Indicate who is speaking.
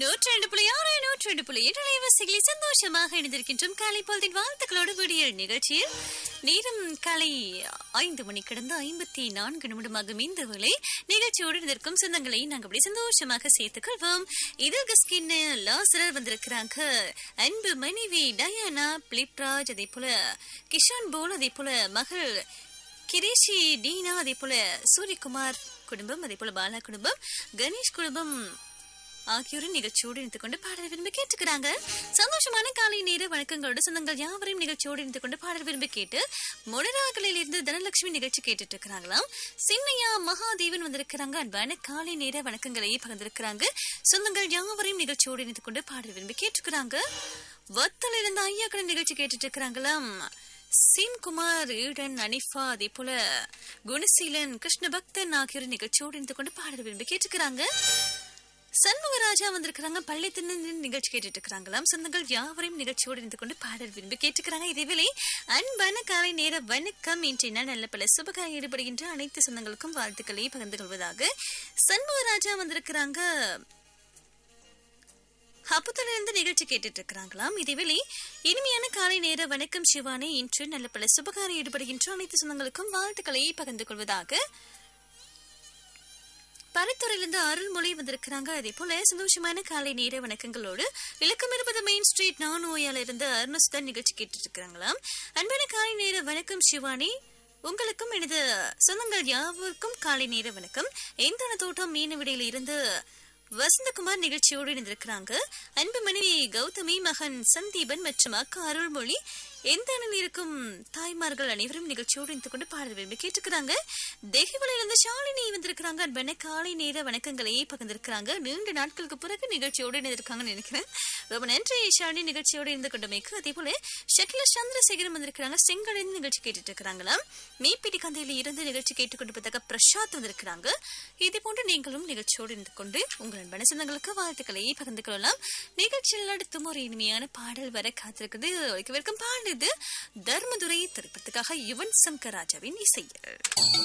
Speaker 1: நூற்றி ரெண்டு புள்ளி ஆறு நூற்றி ரெண்டு புள்ளி எட்டு அலைவரிசைகளில் சந்தோஷமாக இணைந்திருக்கின்றோம் காலை பொழுதின் வாழ்த்துக்களோடு விடியல் நிகழ்ச்சியில் நேரம் காலை ஐந்து மணி கடந்து ஐம்பத்தி நான்கு நிமிடமாகும் இந்த வேளை நிகழ்ச்சியோடு இருக்கும் சொந்தங்களை நாங்கள் அப்படி சந்தோஷமாக சேர்த்துக் கொள்வோம் இதில் கஸ்கின் லாசரர் வந்திருக்கிறாங்க அன்பு மனைவி டயானா பிலிப்ராஜ் அதே போல கிஷான் போல் அதே போல மகள் கிரேஷி டீனா அதே போல சூரியகுமார் குடும்பம் அதே போல பாலா குடும்பம் கணேஷ் குடும்பம் ஆகியோரும் நிகழ்ச்சியோடு இணைந்து கொண்டு பாடல் விரும்பி கேட்டுக்கிறாங்க சந்தோஷமான காலை நேர வணக்கங்களோடு சொந்தங்கள் யாவரையும் நிகழ்ச்சியோடு இணைந்து கொண்டு பாடல் விரும்பி கேட்டு முடராகலில் இருந்து தனலட்சுமி நிகழ்ச்சி கேட்டுட்டு இருக்கிறாங்களாம் சின்னையா மகாதேவன் வந்திருக்கிறாங்க அன்பான காலை நேர வணக்கங்களை பகிர்ந்திருக்கிறாங்க சொந்தங்கள் யாவரையும் நிகழ்ச்சியோடு இணைந்து கொண்டு பாடல் விரும்பி கேட்டுக்கிறாங்க வத்தல இருந்து ஐயாக்கடன் நிகழ்ச்சி கேட்டுட்டு இருக்கிறாங்களாம் சீன்குமார் ஈடன் அனிஃபா அதே போல குணசீலன் கிருஷ்ண பக்தன் ஆகியோர் நிகழ்ச்சியோடு இருந்து கொண்டு பாடல் விரும்பி கேட்டுக்கிறாங்க சண்முகராஜா வந்திருக்கிறாங்க பள்ளித்தின்னு நிகழ்ச்சி கேட்டுட்டு இருக்கிறாங்களாம் சொந்தங்கள் யாவரையும் நிகழ்ச்சியோடு இருந்து கொண்டு பாடல் விரும்பி கேட்டுக்கிறாங்க இதேவேளை அன்பான காலை நேர வணக்கம் இன்றைய நாள் நல்ல பல சுபகாரம் ஈடுபடுகின்ற அனைத்து சொந்தங்களுக்கும் வாழ்த்துக்களை பகிர்ந்து கொள்வதாக சண்முகராஜா வந்திருக்கிறாங்க இருந்து நிகழ்ச்சி கேட்டுட்டு இருக்கிறாங்களாம் இதேவேளை இனிமையான காலை நேர வணக்கம் சிவானி இன்று நல்ல பல சுபகாரம் ஈடுபடுகின்ற அனைத்து சொந்தங்களுக்கும் வாழ்த்துக்களை பகிர்ந்து கொள்வதாக பரத்துறையிலிருந்து அருள்மொழி வந்திருக்கிறாங்க அதே போல சந்தோஷமான காலை நேர வணக்கங்களோடு இலக்கம் இருபது மெயின் ஸ்ட்ரீட் நான் ஓயால இருந்து அருணசுதன் நிகழ்ச்சி கேட்டுட்டு இருக்கிறாங்களாம் அன்பான காலை நேர வணக்கம் சிவானி உங்களுக்கும் எனது சொந்தங்கள் யாவருக்கும் காலை நேர வணக்கம் எந்த தோட்டம் மீனவிடையில இருந்து வசந்தகுமார் நிகழ்ச்சியோடு இணைந்திருக்கிறாங்க அன்பு மனைவி கௌதமி மகன் சந்தீபன் மற்றும் அக்கா அருள்மொழி எந்த அணில் இருக்கும் தாய்மார்கள் அனைவரும் நிகழ்ச்சியோடு இணைந்து கொண்டு பாடல் விரும்பி கேட்டுக்கிறாங்க தெஹிவலையிலிருந்து ஷாலினி வந்திருக்கிறாங்க அன்பான காலை நேர வணக்கங்களை பகிர்ந்திருக்கிறாங்க நீண்ட நாட்களுக்கு பிறகு நிகழ்ச்சியோடு இணைந்திருக்காங்கன்னு நினைக்கிறேன் ரொம்ப நன்றி ஷாலினி நிகழ்ச்சியோடு இருந்து கொண்டமைக்கு அதே போல ஷக்கில சந்திரசேகரம் வந்திருக்கிறாங்க செங்கடந்து நிகழ்ச்சி கேட்டுட்டு இருக்கிறாங்களாம் மீப்பிடி கந்தையில இருந்து நிகழ்ச்சி கேட்டுக்கொண்டு பார்த்தக்க பிரசாத் வந்திருக்கிறாங்க இதே போன்று நீங்களும் நிகழ்ச்சியோடு இருந்து கொண்டு உங்கள் அன்பான சொந்தங்களுக்கு வாழ்த்துக்களை பகிர்ந்து கொள்ளலாம் நிகழ்ச்சியில் அடுத்தும் ஒரு இனிமையான பாடல் வர காத்திருக்குது வைக்கவிருக்கும் பாடு இது தர்மதுரை திரைப்படத்துக்காக யுவன் சங்கர் ராஜாவின் இசையில்